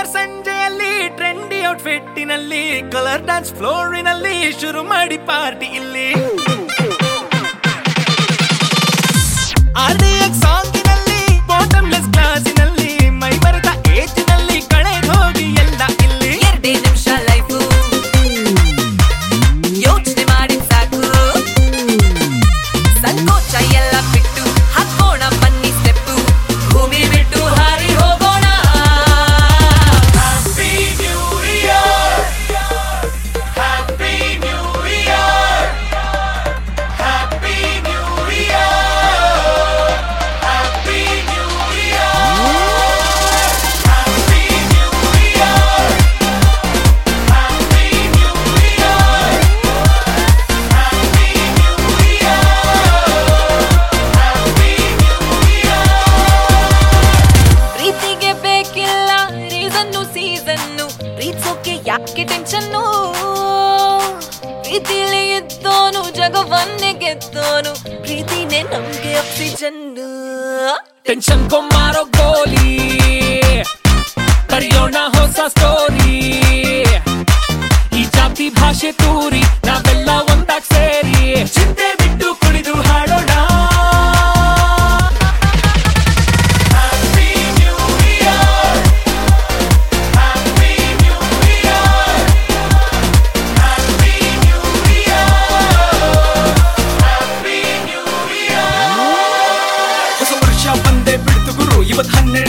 Summer ಸಂಜೆಯಲ್ಲಿ trendy ಔಟ್ಫಿಟ್ಟಿನಲ್ಲಿ colour dance ಫ್ಲೋರಿನಲ್ಲಿ ಶುರು ಮಾಡಿ ಪಾರ್ಟಿ ಇಲ್ಲಿ ಆರ್ ಡಿ ಎಕ್ಸ್ ಸಾಂಗಿನಲ್ಲಿ ಬಾಟಮ್ಲೆಸ್ ಗ್ಲಾಸಿನಲ್ಲಿ ಮೈ ಮರೆತ ಏಜಿನಲ್ಲಿ ಕಳೆದು ಹೋಗಿ ಎಲ್ಲ ಇಲ್ಲಿ ಎರಡೇ ನಿಮಿಷ ಲೈಫು ಯೋಚನೆ ಮಾಡಿ ಸಾಕು ಸಂಕೋಚ ಎಲ್ಲ ಬಿಟ್ಟು ಹಾಕೋಣ ಬನ್ನಿ ಸ್ಟೆಪ್ಪು ಭೂಮಿ ಬಿಟ್ಟು ಹಾರಿ ಹೋಗೋಣ Happy New Year! Happy New Year! Happy New Year! Happy New Year! Happy New Year! Happy New Year! Happy New Year! Happy New Year! ಪ್ರೀತಿಗೆ ಬೇಕಿಲ್ಲ ರೀಸನ್ನು ಸೀಸನ್ನು ಪ್ರೀತಿಸೋಕೆ ಯಾಕೆ ಟೆನ್ಷನ್ನು ಪ್ರೀತಿಲಿ ಇದ್ದೋನು ಜಗವನ್ನೇ ಗೆದ್ದೋನು ಪ್ರೀತಿನೇ ನಮ್ಗೆ ಆಕ್ಸಿಜನ್ನು ಟೆನ್ಷನ್ ಮಾರೋ ಗೋಲಿ ಕರಿಯೋಣ ಹೊಸ ಸ್ಟೋರಿ ಈ ಜಾತಿ ಭಾಷೆ ತೂರಿ ನಾವೆಲ್ಲ ಒಂದಾಗ್ ಸೇರಿ ಚಿಂತೆ ಬಿಟ್ಟು ಕುಣಿದು ಹಾಡೋಣ Happy New Year! Happy New Year! Happy New Year! Happy New Year! ಹೊಸ ವರ್ಷ ಬಂದೇ ಬಿಡ್ತು ಗುರು ಇವತ್ ಹನ್ನೆರಡು